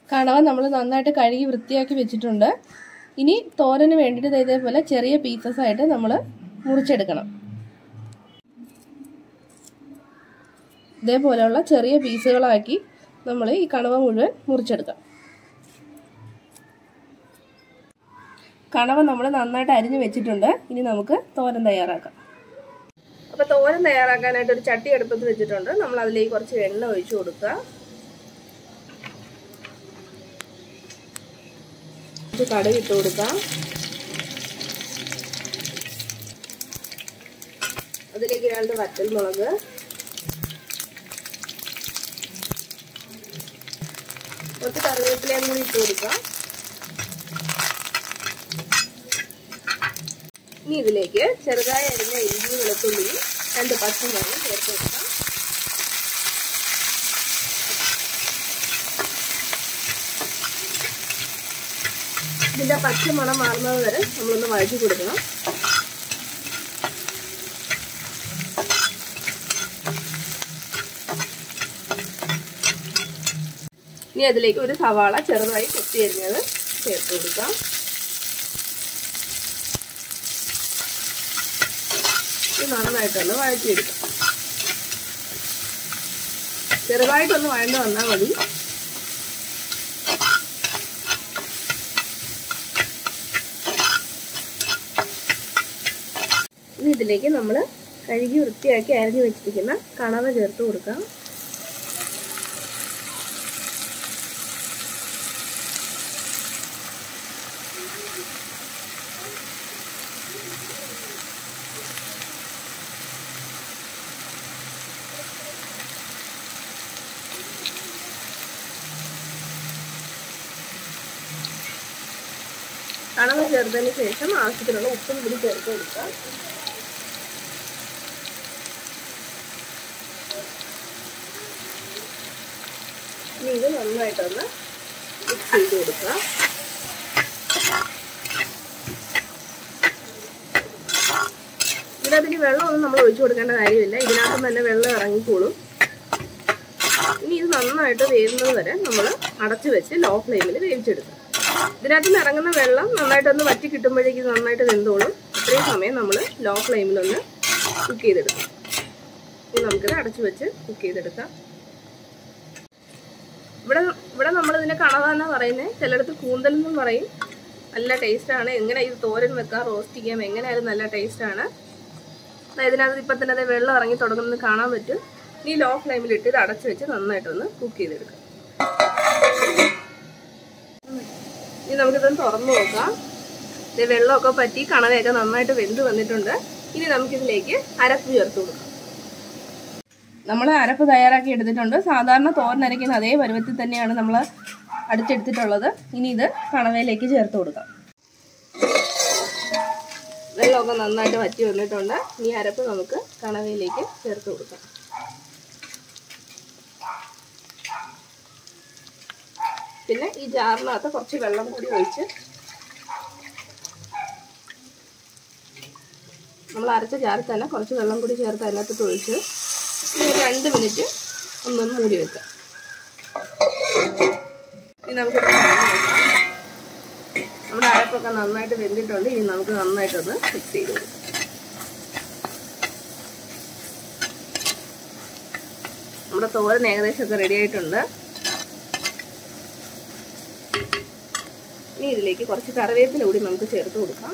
കണവ നമ്മൾ നന്നായിട്ട് കഴുകി വൃത്തിയാക്കി വെച്ചിട്ടുണ്ട് ഇനി തോരന് വേണ്ടിയിട്ട് ദേ ഇതേപോലെ ചെറിയ പീസസ് ആയിട്ട് നമ്മൾ മുറിച്ചെടുക്കണം ഇതേപോലെയുള്ള ചെറിയ പീസുകളാക്കി നമ്മൾ ഈ കണവ മുഴുവൻ മുറിച്ചെടുക്കാം കണവ നമ്മൾ നന്നായിട്ട് അരിഞ്ഞു വെച്ചിട്ടുണ്ട് ഇനി നമുക്ക് തോരൻ തയ്യാറാക്കാം അപ്പോൾ തോരൻ തയ്യാറാക്കാനായിട്ട് ഒരു ചട്ടി അടുപ്പത്ത് വെച്ചിട്ടുണ്ട് നമ്മൾ അതിലേക്ക് കുറച്ച് എണ്ണ ഒഴിച്ചു കൊടുക്കുക കുറച്ച് കടുക് ഇട്ട് കൊടുക്കാം അതിലേക്ക് രണ്ട് വറ്റൽ മുളക് കുറച്ച് കറിവേപ്പിലയും കൂടി ഇട്ട് കൊടുക്കാം ഇനി ഇതിലേക്ക് ചെറുതായി അരിഞ്ഞ ഇഞ്ചി വെളുത്തുള്ളി രണ്ട് പച്ചമുളക് ചേർത്ത് കൊടുക്കാം ഇതിന്റെ പച്ചമണം മാറുന്നത് വരെ നമ്മളൊന്ന് വഴറ്റി കൊടുക്കണം ഇനി അതിലേക്ക് ഒരു സവാള ചെറുതായി കൊത്തി അരിഞ്ഞത് ചേർത്ത് കൊടുക്കാം ഇത് നന്നായിട്ടൊന്ന് വഴറ്റിയെടുക്കാം ചെറുതായിട്ടൊന്ന് വഴണ്ട് വന്നാൽ മതി ഇനി ഇതിലേക്ക് നമ്മൾ കഴുകി വൃത്തിയാക്കി അരിഞ്ഞു വെച്ചിരിക്കുന്ന കണവ ചേർത്ത് കൊടുക്കാം കണവ ചേർത്തതിന് ശേഷം ആവശ്യത്തിനുള്ള ഉപ്പും കൂടി ചേർത്ത് കൊടുക്കാം ഇനി ഇത് നന്നായിട്ടൊന്ന് മിക്സ് ചെയ്ത് കൊടുക്കുക ഇതിനകത്തിന് വെള്ളമൊന്നും നമ്മൾ ഒഴിച്ചു കൊടുക്കേണ്ട കാര്യമില്ല ഇതിനകത്ത് തന്നെ വെള്ളം ഇറങ്ങിക്കോളും ഇനി ഇത് നന്നായിട്ട് വേവുന്നത് വരെ നമ്മൾ അടച്ചു വെച്ച് ലോ ഫ്ലെയിമിൽ വേവിച്ചെടുക്കും ഇതിനകത്ത് നിന്ന് ഇറങ്ങുന്ന വെള്ളം നന്നായിട്ടൊന്ന് വറ്റി കിട്ടുമ്പോഴേക്കും നന്നായിട്ട് വെന്തോളും അത്രയും സമയം നമ്മൾ ലോ ഫ്ലെയിമിലൊന്ന് കുക്ക് ചെയ്തെടുക്കും ഇനി നമുക്കിത് അടച്ചു വെച്ച് കുക്ക് ചെയ്തെടുക്കാം ഇവിടെ ഇവിടെ നമ്മൾ ഇതിനെ കണവ എന്നാ പറയുന്നത് ചിലയിടത്ത് കൂന്തൽ എന്നും പറയും നല്ല ടേസ്റ്റാണ് എങ്ങനെ ഇത് തോരൻ വെക്കാം റോസ്റ്റ് ചെയ്യാം എങ്ങനെയായാലും നല്ല ടേസ്റ്റാണ് ഇതിനകത്ത് ഇപ്പം തന്നെ അത് വെള്ളം ഇറങ്ങി തുടങ്ങുന്നത് കാണാൻ പറ്റും ഈ ലോ ഫ്ലെയിമിലിട്ട് ഇത് അടച്ചു വെച്ച് നന്നായിട്ടൊന്ന് കുക്ക് ചെയ്തെടുക്കാം ഇനി നമുക്കിതൊന്ന് തുറന്നു നോക്കാം ഇത് വെള്ളമൊക്കെ പറ്റി കണവയൊക്കെ നന്നായിട്ട് വെന്ത് വന്നിട്ടുണ്ട് ഇനി നമുക്കിതിലേക്ക് അരപ്പ് ചേർത്ത് കൊടുക്കാം നമ്മൾ അരപ്പ് തയ്യാറാക്കി എടുത്തിട്ടുണ്ട് സാധാരണ തോരൻ അരയ്ക്കുന്ന അതേ പരുവത്തിൽ തന്നെയാണ് നമ്മൾ അടിച്ചെടുത്തിട്ടുള്ളത് ഇനി ഇത് കണവയിലേക്ക് ചേർത്ത് കൊടുക്കാം വെള്ളമൊക്കെ നന്നായിട്ട് വറ്റി വന്നിട്ടുണ്ട് ഈ അരപ്പ് നമുക്ക് കണവയിലേക്ക് ചേർത്ത് കൊടുക്കാം പിന്നെ ഈ ജാറിനകത്ത് കുറച്ച് വെള്ളം കൂടി ഒഴിച്ച് നമ്മൾ അരച്ച ജാറിൽ തന്നെ കുറച്ച് വെള്ളം കൂടി ചേർത്ത് അതിനകത്ത് ഒഴിച്ച് ഒരു രണ്ട് മിനിറ്റ് ഒന്നൊന്ന് മൂടി വെക്കാം ഇനി നമുക്ക് നമ്മുടെ അരപ്പൊക്കെ നന്നായിട്ട് വെന്തിട്ടുണ്ട് ഇനി നമുക്ക് നന്നായിട്ടൊന്ന് മിക്സ് ചെയ്ത് കൊടുക്കാം നമ്മുടെ തോരൻ ഏകദേശമൊക്കെ റെഡി ആയിട്ടുണ്ട് ഇനി ഇതിലേക്ക് കുറച്ച് കറിവേപ്പില കൂടി നമുക്ക് ചേർത്ത് കൊടുക്കാം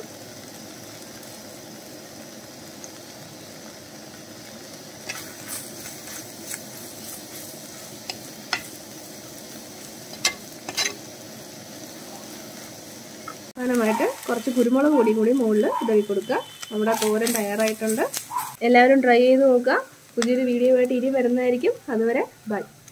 പ്രധാനമായിട്ട് കുറച്ച് കുരുമുളക് പൊടി കൂടി മുകളിൽ ഇതവി കൊടുക്കുക നമ്മുടെ തോരൻ തയ്യാറായിട്ടുണ്ട് എല്ലാവരും ട്രൈ ചെയ്ത് നോക്കുക പുതിയൊരു വീഡിയോ ആയിട്ട് ഇനി വരുന്നതായിരിക്കും അതുവരെ ബൈ